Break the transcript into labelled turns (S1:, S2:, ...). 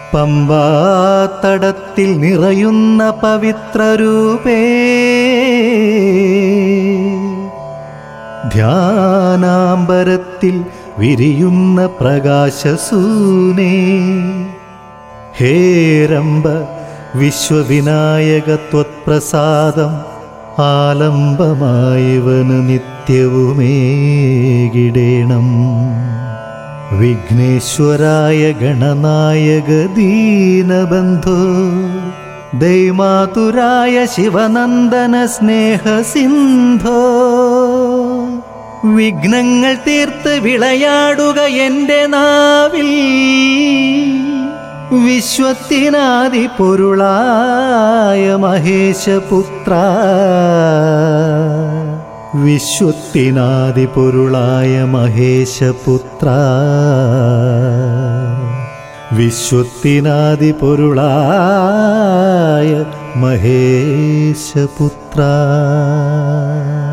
S1: പമ്പാത്തടത്തിൽ നിറയുന്ന പവിത്രരൂപേ ധ്യാനാംബരത്തിൽ വിരിയുന്ന പ്രകാശസൂനേ ഹേരംബ വിശ്വവിനായകത്വത്പ്രസാദം ആലംബമായവന് നിത്യവുമേകിടേണം വിഘ്നേശ്വരായ ഗണനായക ദീനബന്ധോ ദൈമാതുരായ ശിവനന്ദന സ്നേഹസിന്ധോ വിഘ്നങ്ങൾ തീർത്ത് വിളയാടുക എൻ്റെ നാവിൽ വിശ്വത്തിനാദി പൊരുളായ മഹേശപുത്ര വിശ്വത്തിനാദി പൊരുളായ മഹേശപുത്ര വിശ്വത്തിനാദി പൊരുളായ മഹേശപുത്ര